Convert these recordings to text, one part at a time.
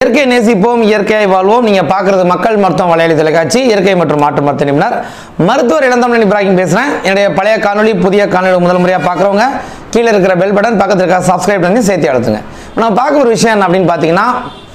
இயற்கை நேசிப்போம் இயற்கையாய் வாழ்வோம் நீங்க பார்க்குறது மக்கள் மருத்துவம் வலையொலி தொலைக்காட்சி இயற்கை மற்றும் மாற்று மருத்துவ நிபுணர் மருத்துவர் இளந்தமிழன் இப்ராஹிம் பேசுறேன் என்னுடைய பழைய காணொளி புதிய காணொலி முதல் முறையாக பார்க்குறவங்க கீழே இருக்கிற பெல் பட்டன் பக்கத்தில் இருக்க சப்ஸ்கிரைப் பண்ணி சேர்த்து அழுத்துங்க நம்ம பார்க்க ஒரு விஷயம் என்ன அப்படின்னு பார்த்தீங்கன்னா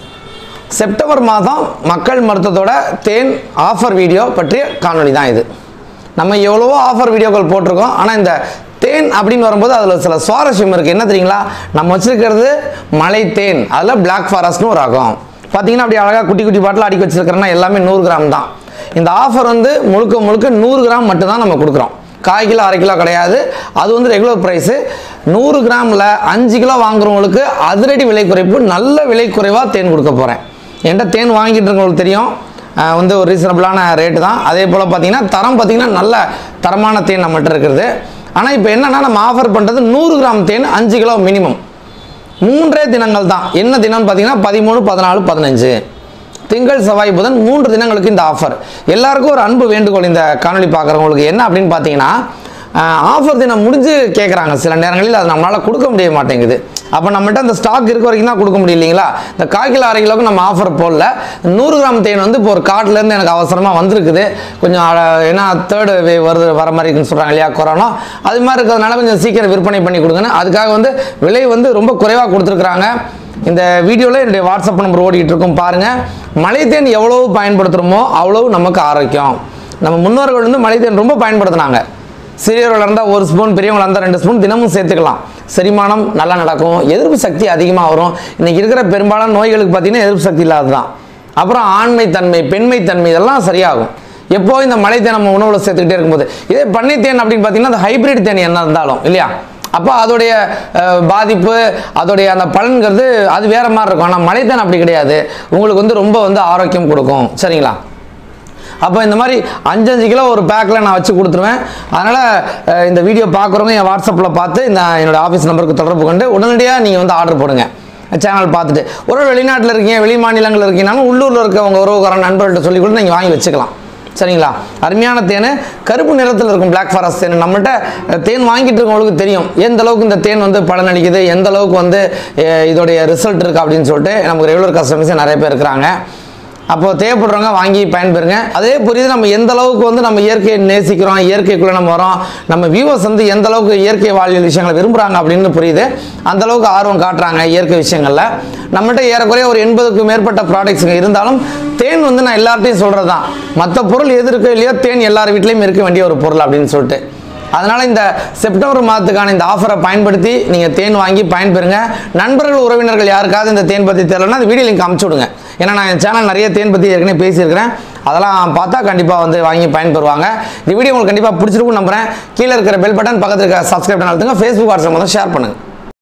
செப்டம்பர் மாதம் மக்கள் மருத்துவத்தோட தேன் ஆஃபர் வீடியோ பற்றிய காணொளி தான் இது நம்ம எவ்வளவோ ஆஃபர் வீடியோக்கள் போட்டிருக்கோம் ஆனால் இந்த தேன் அப்படின்னு வரும்போது அதில் சில சுவாரஸ்யம் இருக்குது என்ன தெரியுங்களா நம்ம வச்சிருக்கிறது மலை தேன் அதில் Black ஃபாரஸ்ட்னு ஒரு ரகம் பார்த்தீங்கன்னா அப்படி அழகாக குட்டி குட்டி பாட்டில் அடிக்க வச்சிருக்கிறேன்னா எல்லாமே நூறு கிராம் தான் இந்த ஆஃபர் வந்து முழுக்க முழுக்க நூறு கிராம் மட்டும்தான் நம்ம கொடுக்குறோம் கால் கிலோ அரை கிலோ கிடையாது அது வந்து ரெகுலர் ப்ரைஸு நூறு கிராமில் அஞ்சு கிலோ வாங்குறவங்களுக்கு அதிரடி விலை குறைப்பு நல்ல விலை குறைவாக தேன் கொடுக்க போகிறேன் என்கிட்ட தேன் வாங்கிட்டு இருக்கவங்களுக்கு தெரியும் அஹ் வந்து ஒரு ரீசனபிளான ரேட்டு தான் அதே போல் பார்த்தீங்கன்னா தரம் பார்த்தீங்கன்னா நல்ல தரமான தேன் நம்மகிட்ட இருக்கிறது ஆனால் இப்போ என்னன்னா நம்ம ஆஃபர் பண்ணுறது நூறு கிராம் தேன் அஞ்சு கிலோ மினிமம் மூன்றே தினங்கள் தான் என்ன தினம்னு பார்த்தீங்கன்னா பதிமூணு பதினாலு பதினஞ்சு திங்கள் செவ்வாய் புதன் மூன்று தினங்களுக்கு இந்த ஆஃபர் எல்லாருக்கும் ஒரு அன்பு வேண்டுகோள் இந்த காணொளி பார்க்குறவங்களுக்கு என்ன அப்படின்னு பார்த்தீங்கன்னா ஆஃபர் தினம் முடிஞ்சு கேட்குறாங்க சில நேரங்களில் அது நம்மளால் கொடுக்க முடிய மாட்டேங்குது அப்போ நம்மகிட்ட அந்த ஸ்டாக் இருக்க வரைக்கும் தான் கொடுக்க முடியும் இல்லைங்களா இந்த கால் கிலோ அரை கிலோக்கு நம்ம ஆஃபர் போடல நூறு கிராம் தேன் வந்து இப்போ ஒரு கார்ட்லேருந்து எனக்கு அவசரமாக வந்திருக்குது கொஞ்சம் அழ- ஏன்னா தேர்டு வே வருது வர மாதிரி இருக்குன்னு சொல்கிறாங்க இல்லையா கொரோனா அது மாதிரி இருக்கிறதுனால கொஞ்சம் சீக்கிரம் விற்பனை பண்ணி கொடுங்கன்னு அதுக்காக வந்து விலை வந்து ரொம்ப குறைவாக கொடுத்துருக்குறாங்க இந்த வீடியோவில் என்னுடைய வாட்ஸ்அப் நம்பர் ஓடிட்டு இருக்கும் பாருங்கள் மலைத்தேன் எவ்வளவு பயன்படுத்துகிறோமோ அவ்வளவு நமக்கு ஆரோக்கியம் நம்ம முன்னோர்கள் வந்து மலைத்தேன் ரொம்ப பயன்படுத்தினாங்க சிறியவர்கள் இருந்தால் ஒரு ஸ்பூன் பெரியவங்களா இருந்தால் ரெண்டு ஸ்பூன் தினமும் சேர்த்துக்கலாம் செரிமானம் நல்லா நடக்கும் எதிர்ப்பு சக்தி அதிகமாக வரும் இன்னைக்கு இருக்கிற பெரும்பாலான நோய்களுக்கு பார்த்தீங்கன்னா எதிர்ப்பு சக்தி இல்லாததான் அப்புறம் ஆண்மை தன்மை பெண்மை தன்மை இதெல்லாம் சரியாகும் எப்போ இந்த மலைத்தேன் நம்ம உணவில் சேர்த்துக்கிட்டே இருக்கும்போது இதே பண்ணைத்தேன் அப்படின்னு பார்த்தீங்கன்னா அந்த ஹைபிரிட் தேன் என்ன இருந்தாலும் இல்லையா அப்போ அதோடைய அஹ், பாதிப்பு அதோடைய அந்த பலன்கிறது அது வேற மாதிரி இருக்கும் ஆனால் மலைத்தேன் அப்படி கிடையாது உங்களுக்கு வந்து ரொம்ப வந்து ஆரோக்கியம் கொடுக்கும் சரிங்களா அப்போ இந்த மாதிரி அஞ்சு அஞ்சு கிலோ ஒரு பேக்கில் நான் வச்சு கொடுத்துருவேன் அதனால் இந்த வீடியோ பார்க்குறவங்க என் வாட்ஸ்அப்பில் பார்த்து இந்த என்னோட ஆஃபீஸ் நம்பருக்கு தொடர்பு கொண்டு உடனடியாக நீங்கள் வந்து ஆர்டர் போடுங்க சேனல் பார்த்துட்டு ஒரு வெளிநாட்டில் இருக்கீங்க வெளி மாநிலங்களில் இருக்கீங்கனாலும் உள்ளூரில் இருக்க உங்கள் உறவுக்காரன் நண்பர்கள்ட்ட சொல்லி கூட நீங்கள் வாங்கி வச்சுக்கலாம் சரிங்களா அருமையான தேன் கருப்பு நிறத்தில் இருக்கும் Black ஃபாரஸ்ட் தேன் நம்மகிட்ட அஹ், தேன் வாங்கிட்டு இருக்கவங்களுக்கு தெரியும் எந்த அளவுக்கு இந்த தேன் வந்து பலனளிக்குது எந்த அளவுக்கு வந்து அஹ், இதோடைய ரிசல்ட் இருக்குது அப்படின்னு சொல்லிட்டு நமக்கு ரெகுலர் கஸ்டமர்ஸே நிறைய பேர் இருக்கிறாங்க அப்போ தேவைப்படுறவங்க வாங்கி பயன்பெறுங்க அதே புரியுது நம்ம எந்த அளவுக்கு வந்து நம்ம இயற்கையை நேசிக்கிறோம் இயற்கைக்குள்ளே நம்ம வரோம் நம்ம வியூவர்ஸ் வந்து எந்த அளவுக்கு இயற்கை வாழ்வியல் விஷயங்களை விரும்புகிறாங்க அப்படின்னு புரியுது அந்த அளவுக்கு ஆர்வம் காட்டுறாங்க இயற்கை விஷயங்களில் நம்மகிட்ட ஏறக்குறைய ஒரு எண்பதுக்கும் மேற்பட்ட ப்ராடக்ட்ஸுங்க இருந்தாலும் தேன் வந்து நான் எல்லார்ட்டையும் சொல்கிறது தான் மற்ற பொருள் எது இருக்கோ இல்லையோ தேன் எல்லார் வீட்லேயும் இருக்க வேண்டிய ஒரு பொருள் அப்படின்னு சொல்லிட்டு அதனால் இந்த செப்டம்பர் மாதத்துக்கான இந்த ஆஃபரை பயன்படுத்தி நீங்கள் தேன் வாங்கி பயன்பெறுங்க நண்பர்கள் உறவினர்கள் யாருக்காவது இந்த தேன் பற்றி தெரியலன்னா அந்த வீடியோ லிங்க் அமுச்சு விடுங்க ஏன்னா நான் என் சேனல் நிறைய தேன் பற்றி ஏற்கனவே பேசியிருக்கிறேன் அதெல்லாம் பார்த்தா கண்டிப்பாக வந்து வாங்கி பயன்பெறுவாங்க இந்த வீடியோ உங்களுக்கு கண்டிப்பாக பிடிச்சிருக்கும் நம்புறேன் கீழே இருக்கிற பெல் பட்டன் பக்கத்தில் இருக்க சப்ஸ்கிரைப் பண்ணி அழுத்துங்க ஃபேஸ்புக் வாட்ஸ்அப் முதல் ஷேர் பண்ணுங்கள்